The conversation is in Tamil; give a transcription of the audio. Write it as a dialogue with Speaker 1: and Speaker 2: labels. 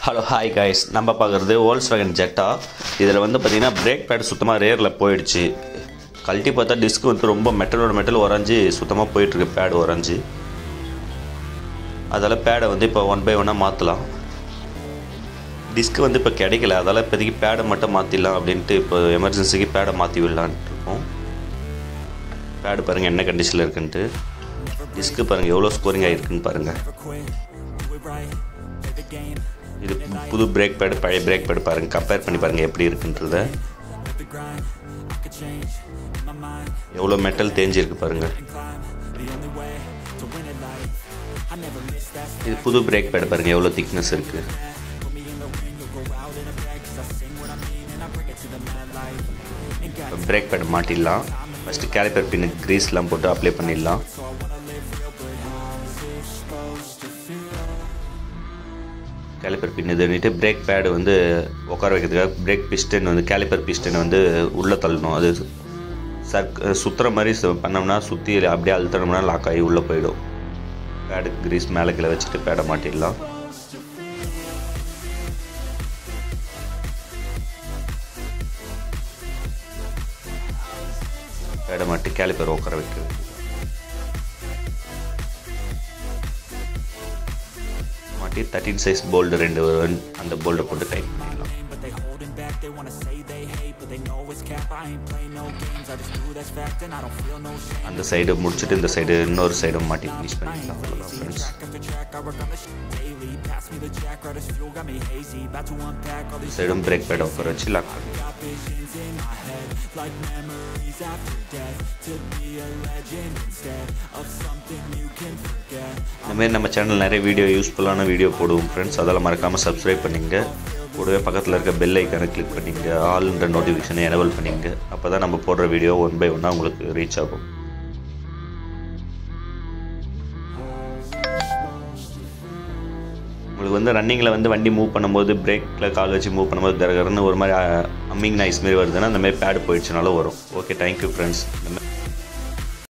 Speaker 1: ஹலோ ஹாய் கைஸ் நம்ம பார்க்குறது ஓல்ஸ் வேகன் ஜெட்டா இதில் வந்து பார்த்தீங்கன்னா பிரேக் பேட் சுத்தமாக ரேரில் போயிடுச்சு கழட்டி பார்த்தா டிஸ்க் வந்து ரொம்ப மெட்டலோட மெட்டல் உறைஞ்சி சுத்தமாக போயிட்டுருக்கு பேடு உறைஞ்சி அதால் பேடை வந்து இப்போ ஒன் பை ஒன்னாக மாற்றலாம் டிஸ்க் வந்து இப்போ கிடைக்கல அதால் இப்போதைக்கு பேடை மட்டும் மாற்றிடலாம் அப்படின்ட்டு இப்போ எமர்ஜென்சிக்கு பேடை மாற்றி விடலான்ட்டு இருக்கோம் பேடு பாருங்கள் என்ன கண்டிஷனில் இருக்குன்ட்டு டிஸ்க்கு பாருங்கள் எவ்வளோ ஸ்கோரிங் ஆகிருக்குன்னு பாருங்கள் இது பு- புது பிரேக் பேடு பழைய பிரேக் பேடு பாருங்கள் கம்பேர் பண்ணி பாருங்கள் எப்படி இருக்குன்றத எவ்வளோ மெட்டல் தேஞ்சிருக்கு பாருங்கள் இது புது பிரேக் பேடு பாருங்கள் எவ்வளோ திக்னஸ் இருக்குது பிரேக் பேட் மாட்டிடலாம் ஃபஸ்ட்டு கேலிப்பர் பின்னு க்ரீஸ்லாம் போட்டு அப்ளை பண்ணிடலாம் கேலிப்பர் பின் இது பண்ணிட்டு பிரேக் பேடு வந்து உட்கார வைக்கிறதுக்காக பிரேக் பிஸ்டன் வந்து கேலிப்பர் பிஸ்டன் வந்து உள்ளே தள்ளணும் அது சர்க் சுற்றுற மாதிரி சு- பண்ணோம்னா சுற்றி அப்படியே அழுத்தணும்னா லாக் ஆகி உள்ளே போயிடும் பேடு கிரீஸ் மேலே கீழே வச்சுட்டு பேடை மாட்டிடலாம் பேடை மாட்டி கேலிப்பர் உட்கார வைக்கிறது மாட்டி தேர்ட்டின் சைஸ் போல்டு ரெண்டு வரும். அந்த போல்டை போட்டு டைப் பண்ணிடலாம்
Speaker 2: but they holding back. They wanna say they hate, but they know it's cap. I ain't play no games. I just do that's fact, and I don't feel no shame.
Speaker 1: அந்த சைடு முடிச்சுட்டு இந்த சைடு இன்னொரு சைடும் மாட்டி ஃபினிஷ் பண்ணிடலாம் அவ்வளோதான் friends
Speaker 2: Track after track, I work on the shit daily. Pass me the jack, right as fuel, got me hazy. About to unpack all these
Speaker 1: சைடும் பிரேக் பேட் உட்கார வச்சு லாக் பண்ணி
Speaker 2: got visions in my head, like memories after death. To be a legend instead of something you can forget.
Speaker 1: இந்தமாரி நம்ம சேனல் நிறைய வீடியோ யூஸ்ஃபுல்லான வீடியோ போடுவோம் ஃப்ரெண்ட்ஸ் அதெல்லாம் மறக்காமல் சப்ஸ்கிரைப் பண்ணிங்க கூடவே பக்கத்தில் இருக்க பெல் ஐக்கானை கிளிக் பண்ணிங்க ஆல்ன்ற நோட்டிஃபிகேஷனை எனபிள் பண்ணிங்க அப்போ தான் நம்ம போடுற வீடியோ ஒன் பை ஒன்னாக உங்களுக்கு ரீச் ஆகும் உங்களுக்கு வந்து ரன்னிங்கில் வந்து வண்டி மூவ் பண்ணும்போது பிரேக்கில் கால் வச்சு மூவ் பண்ணும்போது கரகரன்னு ஒரு மாதிரி அம்மிங் நாய்ஸ் மாரி வருதுன்னா அந்த மாதிரி பேடு போயிடுச்சுனாலும் வரும் ஓகே தேங்க்யூ ஃப்ரெண்ட்ஸ் இந்த மாதிரி